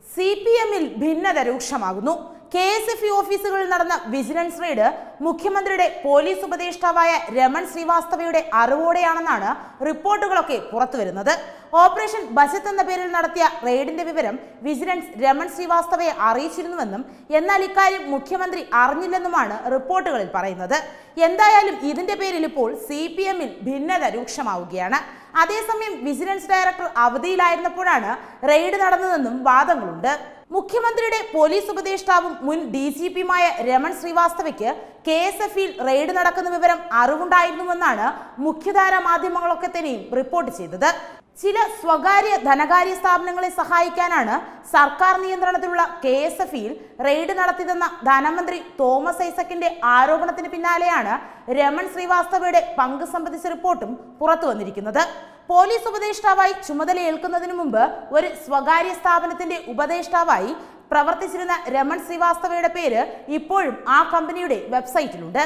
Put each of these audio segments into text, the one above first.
C P എമ്മിൽ ഭിന്നത രൂക്ഷമാകുന്നു കെ എസ് എഫ് ഇ ഓഫീസുകളിൽ നടന്ന വിജിലൻസ് റെയ്ഡ് മുഖ്യമന്ത്രിയുടെ പോലീസ് ഉപദേഷ്ടാവായ രമൺ ശ്രീവാസ്തവയുടെ അറിവോടെയാണെന്നാണ് റിപ്പോർട്ടുകളൊക്കെ പുറത്തുവരുന്നത് ഓപ്പറേഷൻ ബജറ്റ് എന്ന പേരിൽ നടത്തിയ റെയ്ഡിന്റെ വിവരം വിജിലൻസ് രമൺ ശ്രീവാസ്തവയെ അറിയിച്ചിരുന്നുവെന്നും എന്നാൽ ഇക്കാര്യം മുഖ്യമന്ത്രി അറിഞ്ഞില്ലെന്നുമാണ് റിപ്പോർട്ടുകളിൽ പറയുന്നത് എന്തായാലും ഇതിന്റെ പേരിൽ ഇപ്പോൾ സി പി എമ്മിൽ ഭിന്നത രൂക്ഷമാവുകയാണ് അതേസമയം വിജിലൻസ് ഡയറക്ടർ അവധിയിലായിരുന്നപ്പോഴാണ് റെയ്ഡ് നടന്നതെന്നും വാദങ്ങളുണ്ട് മുഖ്യമന്ത്രിയുടെ പോലീസ് ഉപദേഷ്ടാവും മുൻ ഡി ജി പിയുമായ രമൺ ശ്രീവാസ്തവയ്ക്ക് കെ എസ് എഫ് ഇൽ റെയ്ഡ് നടക്കുന്ന വിവരം അറിവുണ്ടായിരുന്നുവെന്നാണ് മുഖ്യധാര മാധ്യമങ്ങളൊക്കെ തന്നെയും റിപ്പോർട്ട് ചെയ്തത് ചില സ്വകാര്യ ധനകാര്യ സ്ഥാപനങ്ങളെ സഹായിക്കാനാണ് സർക്കാർ നിയന്ത്രണത്തിലുള്ള കെ എസ് എഫ് ഇയിൽ റെയ്ഡ് നടത്തിയതെന്ന ധനമന്ത്രി തോമസ് ഐസക്കിന്റെ ആരോപണത്തിന് പിന്നാലെയാണ് രമൺ ശ്രീവാസ്തവയുടെ പങ്ക് സംബന്ധിച്ച റിപ്പോർട്ടും പുറത്തു വന്നിരിക്കുന്നത് പോലീസ് ഉപദേഷ്ടാവായി ചുമതലയേൽക്കുന്നതിന് മുമ്പ് ഒരു സ്വകാര്യ സ്ഥാപനത്തിന്റെ ഉപദേഷ്ടാവായി പ്രവർത്തിച്ചിരുന്ന രമൺ ശ്രീവാസ്തവയുടെ പേര് ഇപ്പോഴും ആ കമ്പനിയുടെ വെബ്സൈറ്റിലുണ്ട്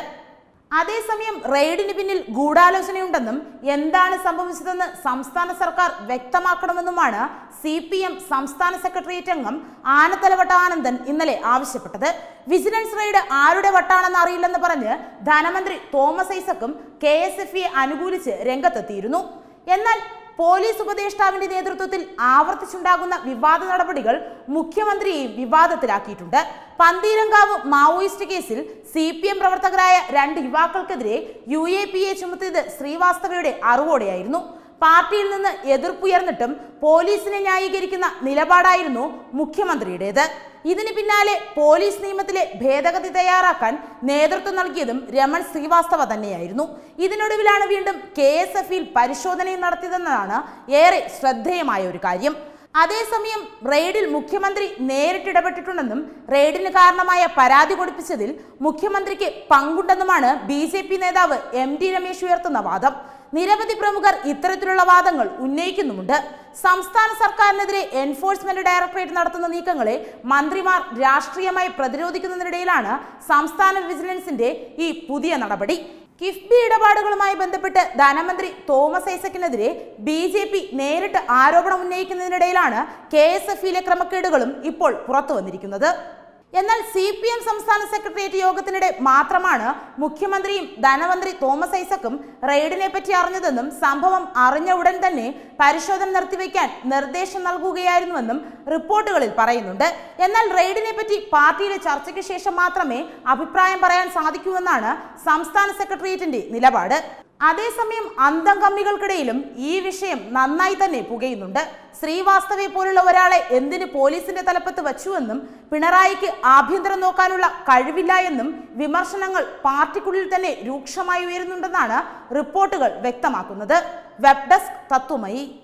അതേസമയം റെയ്ഡിന് പിന്നിൽ ഗൂഢാലോചനയുണ്ടെന്നും എന്താണ് സംഭവിച്ചതെന്ന് സംസ്ഥാന സർക്കാർ വ്യക്തമാക്കണമെന്നുമാണ് സി പി എം സംസ്ഥാന സെക്രട്ടേറിയറ്റ് അംഗം ആനത്തലവട്ട ആനന്ദൻ ഇന്നലെ ആവശ്യപ്പെട്ടത് വിജിലൻസ് റെയ്ഡ് ആരുടെ വട്ടാണെന്ന് അറിയില്ലെന്ന് പറഞ്ഞ് ധനമന്ത്രി തോമസ് ഐസക്കും കെ എസ് എഫ് ഇയെ അനുകൂലിച്ച് രംഗത്തെത്തിയിരുന്നു എന്നാൽ പോലീസ് ഉപദേഷ്ടാവിന്റെ നേതൃത്വത്തിൽ ആവർത്തിച്ചുണ്ടാകുന്ന വിവാദ നടപടികൾ മുഖ്യമന്ത്രിയെയും വിവാദത്തിലാക്കിയിട്ടുണ്ട് പന്തീരങ്കാവ് മാവോയിസ്റ്റ് കേസിൽ സി പി എം പ്രവർത്തകരായ രണ്ട് യുവാക്കൾക്കെതിരെ യു എ പി എ ചുമത്തിയത് ശ്രീവാസ്തവയുടെ അറിവോടെയായിരുന്നു പാർട്ടിയിൽ നിന്ന് എതിർപ്പുയർന്നിട്ടും പോലീസിനെ ന്യായീകരിക്കുന്ന നിലപാടായിരുന്നു മുഖ്യമന്ത്രിയുടേത് ഇതിന് പിന്നാലെ പോലീസ് നിയമത്തിലെ ഭേദഗതി തയ്യാറാക്കാൻ നേതൃത്വം നൽകിയതും രമൺ ശ്രീവാസ്തവ തന്നെയായിരുന്നു ഇതിനൊടുവിലാണ് വീണ്ടും കെ എസ് എഫ് ഇൽ പരിശോധനയും നടത്തിയതെന്നതാണ് ഏറെ ശ്രദ്ധേയമായ ഒരു കാര്യം അതേസമയം റെയ്ഡിൽ മുഖ്യമന്ത്രി നേരിട്ടിടപെട്ടിട്ടുണ്ടെന്നും റെയ്ഡിന് കാരണമായ പരാതി കൊടുപ്പിച്ചതിൽ മുഖ്യമന്ത്രിക്ക് പങ്കുണ്ടെന്നുമാണ് ബി ജെ പി നേതാവ് എം ടി രമേശ് ഉയർത്തുന്ന വാദം നിരവധി പ്രമുഖർ ഇത്തരത്തിലുള്ള വാദങ്ങൾ ഉന്നയിക്കുന്നുമുണ്ട് സംസ്ഥാന സർക്കാരിനെതിരെ എൻഫോഴ്സ്മെന്റ് ഡയറക്ടറേറ്റ് നടത്തുന്ന നീക്കങ്ങളെ മന്ത്രിമാർ രാഷ്ട്രീയമായി പ്രതിരോധിക്കുന്നതിനിടയിലാണ് സംസ്ഥാന വിജിലൻസിന്റെ ഈ പുതിയ നടപടി കിഫ്ബി ഇടപാടുകളുമായി ബന്ധപ്പെട്ട് ധനമന്ത്രി തോമസ് ഐസക്കിനെതിരെ ബി ജെ പി നേരിട്ട് ആരോപണം ഉന്നയിക്കുന്നതിനിടയിലാണ് കെ എസ് എഫിലെ ക്രമക്കേടുകളും ഇപ്പോൾ പുറത്തു വന്നിരിക്കുന്നത് എന്നാൽ സി പി എം സംസ്ഥാന സെക്രട്ടേറിയറ്റ് യോഗത്തിനിടെ മാത്രമാണ് മുഖ്യമന്ത്രിയും ധനമന്ത്രി തോമസ് ഐസക്കും റെയ്ഡിനെ പറ്റി അറിഞ്ഞതെന്നും സംഭവം അറിഞ്ഞ ഉടൻ തന്നെ പരിശോധന നിർത്തിവെക്കാൻ നിർദ്ദേശം നൽകുകയായിരുന്നുവെന്നും റിപ്പോർട്ടുകളിൽ പറയുന്നുണ്ട് എന്നാൽ റെയ്ഡിനെ പറ്റി പാർട്ടിയിലെ ചർച്ചയ്ക്ക് ശേഷം മാത്രമേ അഭിപ്രായം പറയാൻ സാധിക്കൂവെന്നാണ് സംസ്ഥാന സെക്രട്ടേറിയറ്റിന്റെ നിലപാട് അതേസമയം അന്തം കമ്മികൾക്കിടയിലും ഈ വിഷയം നന്നായി തന്നെ പുകയുന്നുണ്ട് ശ്രീവാസ്തവയെ പോലുള്ള ഒരാളെ എന്തിന് പോലീസിന്റെ തലപ്പത്ത് വച്ചുവെന്നും പിണറായിക്ക് ആഭ്യന്തരം നോക്കാനുള്ള കഴിവില്ല എന്നും വിമർശനങ്ങൾ പാർട്ടിക്കുള്ളിൽ തന്നെ രൂക്ഷമായി ഉയരുന്നുണ്ടെന്നാണ് റിപ്പോർട്ടുകൾ വ്യക്തമാക്കുന്നത് വെബ് ഡെസ്ക് തത്വമയി